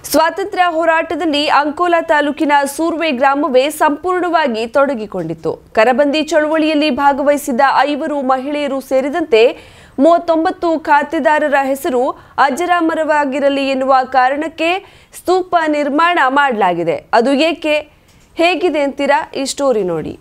ಸ್ವಾತಂತ್ರ್ಯ ಹೋರಾಟದಲ್ಲಿ ಅಂಕೋಲಾ ತಾಲೂಕಿನ ಸೂರ್ವೆ ಗ್ರಾಮವೇ ಸಂಪೂರ್ಣವಾಗಿ ತೊಡಗಿಕೊಂಡಿತ್ತು ಕರಬಂದಿ ಚಳವಳಿಯಲ್ಲಿ ಭಾಗವಹಿಸಿದ್ದ ಐವರು ಮಹಿಳೆಯರು ಸೇರಿದಂತೆ ಮೂವತ್ತೊಂಬತ್ತು ಖಾತೆದಾರರ ಹೆಸರು ಅಜರಾಮರವಾಗಿರಲಿ ಎನ್ನುವ ಕಾರಣಕ್ಕೆ ಸ್ತೂಪ ನಿರ್ಮಾಣ ಮಾಡಲಾಗಿದೆ ಅದು ಏಕೆ ಹೇಗಿದೆ ಅಂತೀರಾ ಈ ಸ್ಟೋರಿ ನೋಡಿ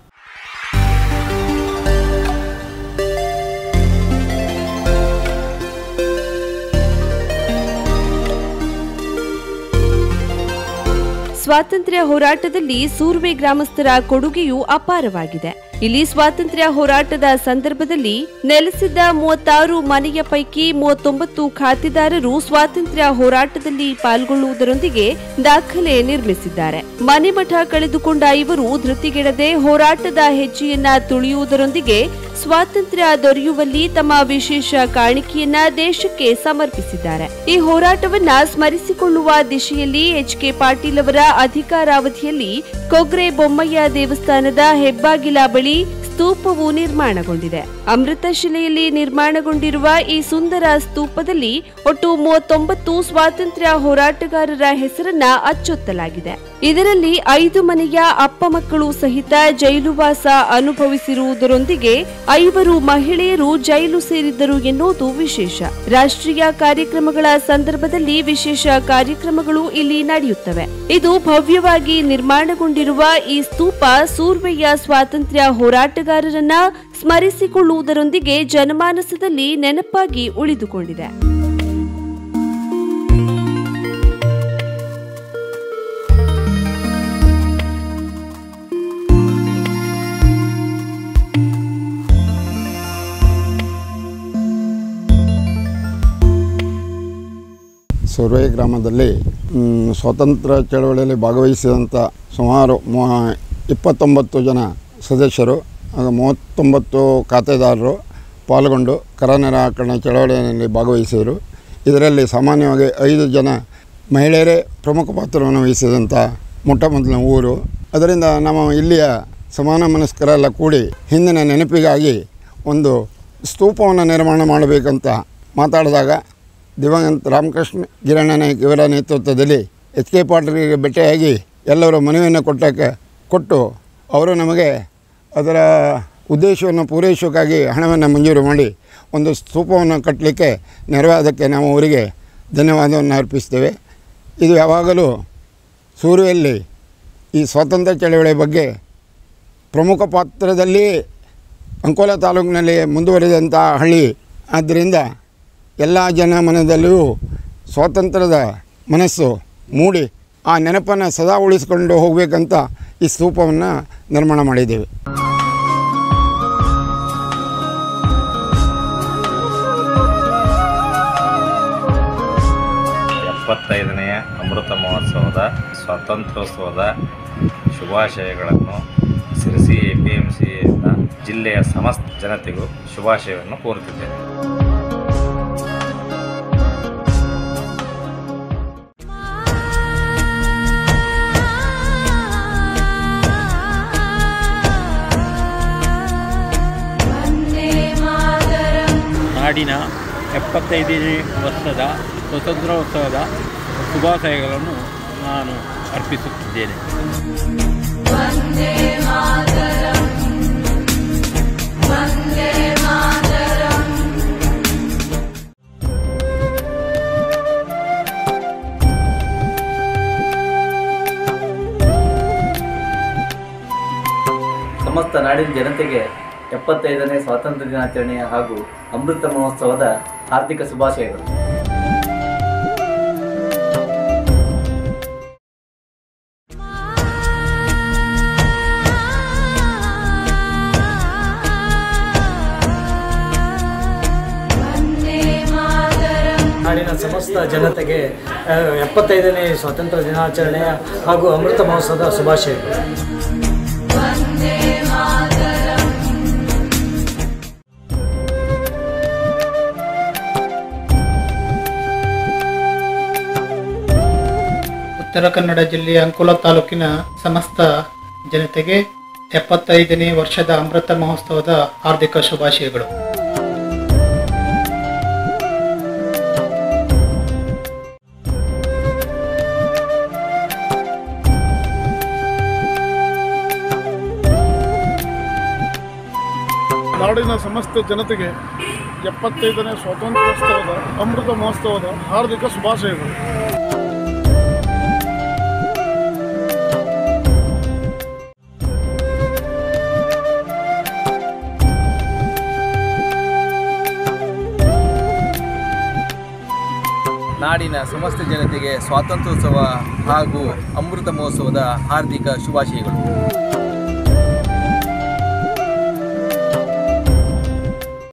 ಸ್ವಾತಂತ್ರ್ಯ ಹೋರಾಟದಲ್ಲಿ ಸೂರ್ವೆ ಗ್ರಾಮಸ್ಥರ ಕೊಡುಗೆಯು ಅಪಾರವಾಗಿದೆ ಇಲ್ಲಿ ಸ್ವಾತಂತ್ರ್ಯ ಹೋರಾಟದ ಸಂದರ್ಭದಲ್ಲಿ ನೆಲೆಸಿದ್ದ ಮೂವತ್ತಾರು ಮನೆಯ ಪೈಕಿ ಮೂವತ್ತೊಂಬತ್ತು ಖಾತೆದಾರರು ಸ್ವಾತಂತ್ರ್ಯ ಹೋರಾಟದಲ್ಲಿ ಪಾಲ್ಗೊಳ್ಳುವುದರೊಂದಿಗೆ ದಾಖಲೆ ನಿರ್ಮಿಸಿದ್ದಾರೆ ಮನೆ ಮಠ ಕಳೆದುಕೊಂಡ ಇವರು ಧೃತಿಗೆಡದೆ ಹೋರಾಟದ ಹೆಜ್ಜೆಯನ್ನ ತುಳಿಯುವುದರೊಂದಿಗೆ ಸ್ವಾತಂತ್ರ್ಯ ದೊರೆಯುವಲ್ಲಿ ತಮ್ಮ ವಿಶೇಷ ಕಾಣಿಕೆಯನ್ನ ದೇಶಕ್ಕೆ ಸಮರ್ಪಿಸಿದ್ದಾರೆ ಈ ಹೋರಾಟವನ್ನ ಸ್ಮರಿಸಿಕೊಳ್ಳುವ ದಿಶೆಯಲ್ಲಿ ಎಚ್ ಕೆ ಪಾಟೀಲ್ ಅವರ ಅಧಿಕಾರಾವಧಿಯಲ್ಲಿ ಕೊಗ್ರೆ ಬೊಮ್ಮಯ್ಯ ದೇವಸ್ಥಾನದ ಹೆಬ್ಬಾಗಿಲ ಬಳಿ ಸ್ತೂಪವು ನಿರ್ಮಾಣಗೊಂಡಿದೆ ಅಮೃತ ಶಿಲೆಯಲ್ಲಿ ನಿರ್ಮಾಣಗೊಂಡಿರುವ ಈ ಸುಂದರ ಸ್ತೂಪದಲ್ಲಿ ಒಟ್ಟು ಮೂವತ್ತೊಂಬತ್ತು ಸ್ವಾತಂತ್ರ್ಯ ಹೋರಾಟಗಾರರ ಹೆಸರನ್ನ ಅಚ್ಚೊತ್ತಲಾಗಿದೆ ಇದರಲ್ಲಿ ಐದು ಮನೆಯ ಅಪ್ಪ ಮಕ್ಕಳು ಸಹಿತ ಜೈಲುವಾಸ ಅನುಭವಿಸಿರುವುದರೊಂದಿಗೆ ಐವರು ಮಹಿಳೆಯರು ಜೈಲು ಸೇರಿದ್ದರು ಎನ್ನುವುದು ವಿಶೇಷ ರಾಷ್ಟ್ರೀಯ ಕಾರ್ಯಕ್ರಮಗಳ ಸಂದರ್ಭದಲ್ಲಿ ವಿಶೇಷ ಕಾರ್ಯಕ್ರಮಗಳು ಇಲ್ಲಿ ನಡೆಯುತ್ತವೆ ಇದು ಭವ್ಯವಾಗಿ ನಿರ್ಮಾಣಗೊಂಡಿರುವ ಈ ಸ್ತೂಪ ಸೂರ್ವೆಯ ಸ್ವಾತಂತ್ರ್ಯ ಹೋರಾಟಗಾರರನ್ನ ಸ್ಮರಿಸಿಕೊಳ್ಳುವುದರೊಂದಿಗೆ ಜನಮಾನಸದಲ್ಲಿ ನೆನಪಾಗಿ ಉಳಿದುಕೊಂಡಿದೆ ಸುರ್ವೆ ಗ್ರಾಮದಲ್ಲಿ ಮ್, ಸ್ವಾತಂತ್ರ್ಯ ಚಳವಳಿಯಲ್ಲಿ ಭಾಗವಹಿಸಿದಂಥ ಸುಮಾರು ಮೂ ಇಪ್ಪತ್ತೊಂಬತ್ತು ಜನ ಸದಸ್ಯರು ಹಾಗೂ ಮೂವತ್ತೊಂಬತ್ತು ಖಾತೆದಾರರು ಪಾಲ್ಗೊಂಡು ಕರ ನಿರಾಕರಣ ಚಳವಳಿಯಲ್ಲಿ ಭಾಗವಹಿಸಿದರು ಇದರಲ್ಲಿ ಸಾಮಾನ್ಯವಾಗಿ ಐದು ಜನ ಮಹಿಳೆಯರೇ ಪ್ರಮುಖ ಪಾತ್ರವನ್ನು ವಹಿಸಿದಂಥ ಮೊಟ್ಟ ಮೊದಲನೇ ಊರು ಅದರಿಂದ ನಮ್ಮ ಇಲ್ಲಿಯ ಸಮಾನ ಮನಸ್ಕರೆಲ್ಲ ಕೂಡಿ ಹಿಂದಿನ ನೆನಪಿಗಾಗಿ ಒಂದು ಸ್ತೂಪವನ್ನು ನಿರ್ಮಾಣ ಮಾಡಬೇಕಂತ ಮಾತಾಡಿದಾಗ ದಿವಂಗತ ರಾಮಕೃಷ್ಣ ಗಿರಣನಾಯಕ್ ಇವರ ನೇತೃತ್ವದಲ್ಲಿ ಎಚ್ ಕೆ ಪಾಟೀಲ್ಗೆ ಭೇಟಿಯಾಗಿ ಎಲ್ಲರೂ ಮನವಿಯನ್ನು ಕೊಟ್ಟಕ್ಕೆ ಕೊಟ್ಟು ಅವರು ನಮಗೆ ಅದರ ಉದ್ದೇಶವನ್ನು ಪೂರೈಸೋಕ್ಕಾಗಿ ಹಣವನ್ನು ಮಂಜೂರು ಮಾಡಿ ಒಂದು ಸ್ತೂಪವನ್ನು ಕಟ್ಟಲಿಕ್ಕೆ ನೆರವಾದಕ್ಕೆ ನಾವು ಅವರಿಗೆ ಧನ್ಯವಾದವನ್ನು ಅರ್ಪಿಸ್ತೇವೆ ಇದು ಯಾವಾಗಲೂ ಸೂರ್ಯಲ್ಲಿ ಈ ಸ್ವಾತಂತ್ರ್ಯ ಚಳವಳಿಯ ಬಗ್ಗೆ ಪ್ರಮುಖ ಪಾತ್ರದಲ್ಲಿ ಅಂಕೋಲಾ ತಾಲೂಕಿನಲ್ಲಿ ಮುಂದುವರಿದಂಥ ಹಳ್ಳಿ ಆದ್ದರಿಂದ ಎಲ್ಲ ಜನ ಮನದಲ್ಲಿಯೂ ಸ್ವಾತಂತ್ರ್ಯದ ಮನಸ್ಸು ಮೂಡಿ ಆ ನೆನಪನ್ನು ಸದಾ ಉಳಿಸ್ಕೊಂಡು ಹೋಗಬೇಕಂತ ಈ ಸ್ತೂಪವನ್ನು ನಿರ್ಮಾಣ ಮಾಡಿದ್ದೇವೆ ಎಪ್ಪತ್ತೈದನೆಯ ಅಮೃತ ಮಹೋತ್ಸವದ ಸ್ವಾತಂತ್ರ್ಯೋತ್ಸವದ ಶುಭಾಶಯಗಳನ್ನು ಸಿರಸಿ ಎ ಪಿ ಎಂ ಸಿಯಿಂದ ಜಿಲ್ಲೆಯ ಸಮಸ್ತ ಜನತೆಗೂ ಶುಭಾಶಯವನ್ನು ಕೋರುತ್ತಿದ್ದೇನೆ ನಾಡಿನ ಎಪ್ಪತ್ತೈದನೇ ವರ್ಷದ ಸ್ವತಂತ್ರೋತ್ಸವದ ಶುಭಾಶಯಗಳನ್ನು ನಾನು ಅರ್ಪಿಸುತ್ತಿದ್ದೇನೆ ಸಮಸ್ತ ನಾಡಿನ ಜನತೆಗೆ ಎಪ್ಪತ್ತೈದನೇ ಸ್ವಾತಂತ್ರ್ಯ ದಿನಾಚರಣೆಯ ಹಾಗೂ ಅಮೃತ ಮಹೋತ್ಸವದ ಹಾರ್ದಿಕ ಶುಭಾಶಯಗಳು ನಾಡಿನ ಸಮಸ್ತ ಜನತೆಗೆ ಆ, ಎಪ್ಪತ್ತೈದನೇ ಸ್ವಾತಂತ್ರ್ಯ ದಿನಾಚರಣೆಯ ಹಾಗೂ ಅಮೃತ ಮಹೋತ್ಸವದ ಶುಭಾಶಯಗಳು ಉತ್ತರ ಕನ್ನಡ ಜಿಲ್ಲೆಯ ಅಂಕೋಲಾ ತಾಲೂಕಿನ ಸಮಸ್ತ ಜನತೆಗೆ ಎಪ್ಪತ್ತೈದನೇ ವರ್ಷದ ಅಮೃತ ಮಹೋತ್ಸವದ ಹಾರ್ದಿಕ ಶುಭಾಶಯಗಳು ನಾಡಿನ ಸಮಸ್ತ ಜನತೆಗೆ ಎಪ್ಪತ್ತೈದನೇ ಸ್ವಾತಂತ್ರ್ಯೋತ್ಸವದ ಅಮೃತ ಮಹೋತ್ಸವದ ಹಾರ್ದಿಕ ಶುಭಾಶಯಗಳು ನಾಡಿನ ಸಮಸ್ತ ಜನತೆಗೆ ಸ್ವಾತಂತ್ರ್ಯೋತ್ಸವ ಹಾಗೂ ಅಮೃತ ಮಹೋತ್ಸವದ ಹಾರ್ದಿಕ ಶುಭಾಶಯಗಳು